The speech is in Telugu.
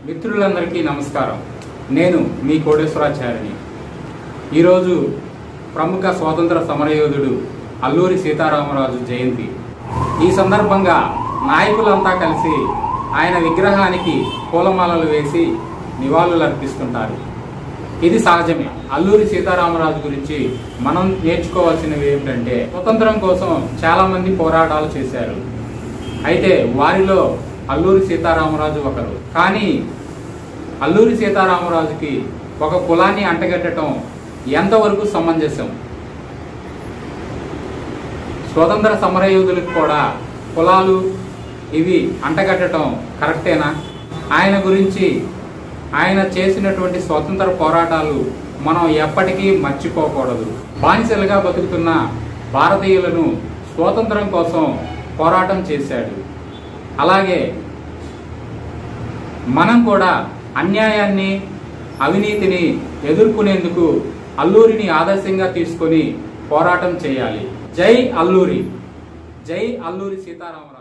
మిత్రులందరికీ నమస్కారం నేను మీ కోటేశ్వరాచార్యని ఈరోజు ప్రముఖ స్వాతంత్ర సమరయోధుడు అల్లూరి సీతారామరాజు జయంతి ఈ సందర్భంగా నాయకులంతా కలిసి ఆయన విగ్రహానికి పూలమాలలు వేసి నివాళులు అర్పిస్తుంటారు ఇది సహజమే అల్లూరి సీతారామరాజు గురించి మనం నేర్చుకోవాల్సినవి ఏమిటంటే స్వతంత్రం కోసం చాలా మంది పోరాటాలు చేశారు అయితే వారిలో అల్లూరి సీతారామరాజు ఒకరు కానీ అల్లూరి సీతారామరాజుకి ఒక కులాన్ని అంటగట్టడం ఎంతవరకు సమంజసం స్వతంత్ర సమరయోధులకు కూడా కులాలు ఇవి అంటగట్టడం కరెక్టేనా ఆయన గురించి ఆయన చేసినటువంటి స్వతంత్ర పోరాటాలు మనం ఎప్పటికీ మర్చిపోకూడదు బానిసలుగా బతుకుతున్న భారతీయులను స్వాతంత్రం కోసం పోరాటం చేశాడు అలాగే మనం కూడా అన్యాయాన్ని అవినీతిని ఎదుర్కొనేందుకు అల్లూరిని ఆదర్శంగా తీసుకొని పోరాటం చేయాలి జై అల్లూరి జై అల్లూరి సీతారామరాజు